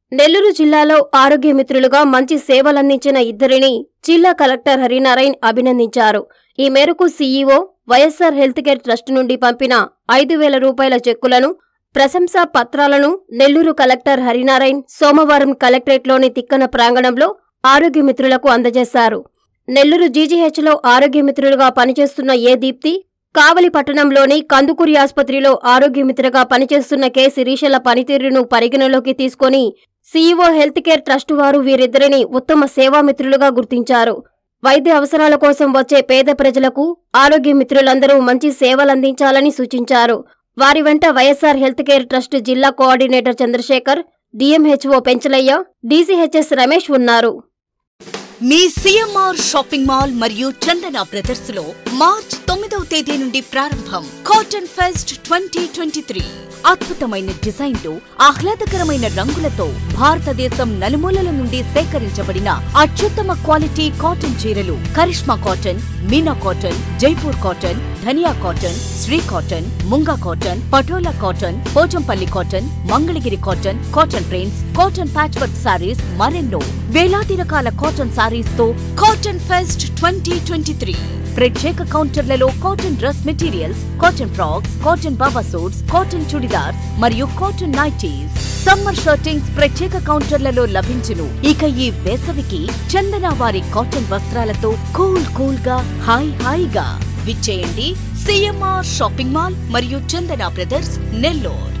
నెల్లూరు జిల్లాలో ఆరోగ్య మిత్రులుగా మంచి సేవలందించిన ఇద్దరిని జిల్లా కలెక్టర్ హరినారాయణ్ అభినందించారు ఈ మేరకు CEO YSR health care trust నుండి పంపిన ఐదు వేల రూపాయల చెక్కులను ప్రశంసా పత్రాలను నెల్లూరు కలెక్టర్ హరినారాయణ్ సోమవారం కలెక్టరేట్లోని తిక్కన ప్రాంగణంలో ఆరోగ్య మిత్రులకు అందజేశారు నెల్లూరు జీజీహెచ్లో ఆరోగ్య మిత్రులుగా పనిచేస్తున్న ఏ దీప్తి కావలి పట్టణంలోని కందుకూరి ఆసుపత్రిలో ఆరోగ్య మిత్రగా పనిచేస్తున్న కె శిరీషల పనితీరును పరిగణలోకి తీసుకొని సీఈఓ హెల్త్ కేర్ ట్రస్ట్ వారు వీరిద్దరిని ఉత్తమ సేవామిత్రులుగా గుర్తించారు వైద్య అవసరాల కోసం వచ్చే పేద ప్రజలకు ఆరోగ్య మిత్రులందరూ మంచి సేవలందించాలని సూచించారు వారి వెంట వైఎస్సార్ హెల్త్ కేర్ ట్రస్ట్ జిల్లా coordinator Chandrasekhar DMHO Penchalaiah DCHS Ramesh ఉన్నారు మీ సిఎంఆర్ షాపింగ్ మాల్ మరియు చందన బ్రదర్స్ లో మార్చ్ తొమ్మిదవ తేదీ నుండి ప్రారంభం cotton fest twenty twenty three అద్భుతమైన డిజైన్లు ఆహ్లాదకరమైన రంగులతో భారతదేశం నలుమూలల నుండి సేకరించబడిన అత్యుత్తమ క్వాలిటీ కాటన్ చీరలు Karishma cotton Meena cotton Jaipur cotton Dhaniya cotton Shri cotton Munga cotton Patola cotton Pochampally cotton Mangalagiri cotton cotton prints cotton patch work sarees మరెన్నో వేలాది రకాల కాటన్ సారీస్ తో cotton fest twenty twenty three ప్రత్యేక కౌంటర్లలో cotton dress materials cotton frocks cotton baba suits cotton chudidars మరియు cotton nighties summer shirtings ప్రత్యేక కౌంటర్లలో లభించును ఇక ఈ వేసవికి చందన వారి కాటన్ వస్త్రాలతో కూల్ కూల్ గా హాయ్ హాయిగా విచ్చేయండి సిఎంఆర్ షాపింగ్ మాల్ మరియు చందన బ్రదర్స్ నెల్లూరు